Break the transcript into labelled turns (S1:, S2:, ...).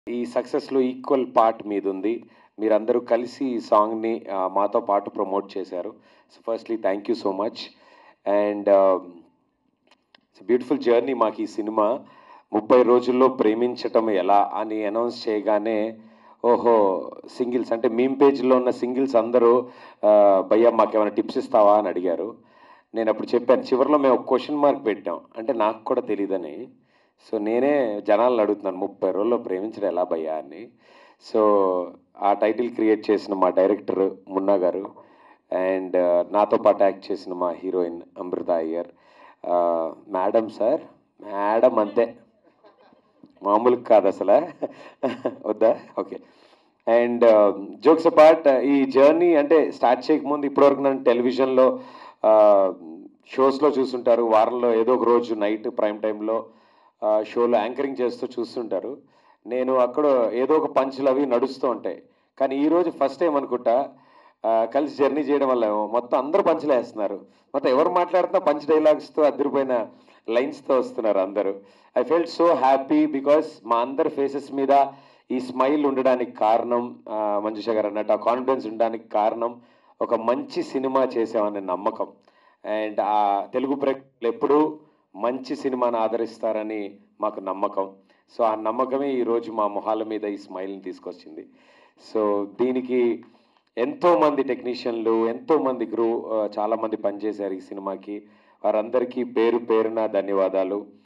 S1: ఈ సక్సెస్లో equal part మీద ఉంది మీరందరూ కలిసి ఈ సాంగ్ని ఆ, మాతో పాటు ప్రమోట్ చేశారు so firstly thank you so much and it's beautiful journey మాకు ఈ సినిమా ముప్పై రోజుల్లో ప్రేమించటం ఎలా అని అనౌన్స్ చేయగానే ఓహో సింగిల్స్ అంటే మీమ్ పేజ్లో ఉన్న సింగిల్స్ అందరూ ఆ, భయ్యా మాకేమైనా టిప్స్ ఇస్తావా అని అడిగారు నేను అప్పుడు చెప్పాను చివరిలో మేము ఒక క్వశ్చన్ మార్క్ పెట్టాం అంటే నాకు కూడా తెలియదని సో నేనే జనాలను అడుగుతున్నాను ముప్పై రోజుల్లో ప్రేమించడం ఎలా భయ్యా అని సో ఆ టైటిల్ క్రియేట్ చేసిన మా డైరెక్టర్ మున్నా గారు అండ్ నాతో పాటు యాక్ట్ చేసిన మా heroine Amritha Iyer madam sir madam అంతే మామూలు కాదు అసలు వద్దా ఓకే అండ్ జోక్స్ అపార్ట్ ఈ జర్నీ అంటే స్టార్ట్ చేయకముందు ఇప్పటివరకు నన్ను టెలివిజన్లో షోస్లో చూస్తుంటారు వారంలో ఏదో ఒక రోజు నైట్ ప్రైమ్ టైంలో షోలో యాంకరింగ్ చేస్తూ చూస్తుంటారు నేను అక్కడ ఏదో ఒక పంచులు అవి నడుస్తూ ఉంటాయి కానీ ఈరోజు ఫస్ట్ టైం అనుకుంటా ఆ, కలిసి జర్నీ చేయడం వల్ల ఏమో మొత్తం అందరూ పంచులు వేస్తున్నారు మొత్తం ఎవరు మాట్లాడుతున్నా పంచ్ డైలాగ్స్తో అదిరిపోయిన లైన్స్తో వస్తున్నారు అందరూ I felt so happy because మా అందరి ఫేసెస్ మీద ఈ స్మైల్ ఉండడానికి కారణం ఆ, మంజుష గారు అన్నట్టు ఆ కాన్ఫిడెన్స్ ఉండడానికి కారణం ఒక మంచి సినిమా చేసామనే నమ్మకం అండ్ ఆ తెలుగు ప్రేక్షకులు ఎప్పుడూ మంచి సినిమాను ఆదరిస్తారని మాకు నమ్మకం సో ఆ నమ్మకమే ఈరోజు మా మొహాల మీద ఈ స్మైల్ని తీసుకొచ్చింది సో దీనికి ఎంతో మంది టెక్నీషియన్లు ఎంతో మంది గ్రూ చాలా మంది పనిచేశారు ఈ సినిమాకి వారందరికీ పేరు పేరున ధన్యవాదాలు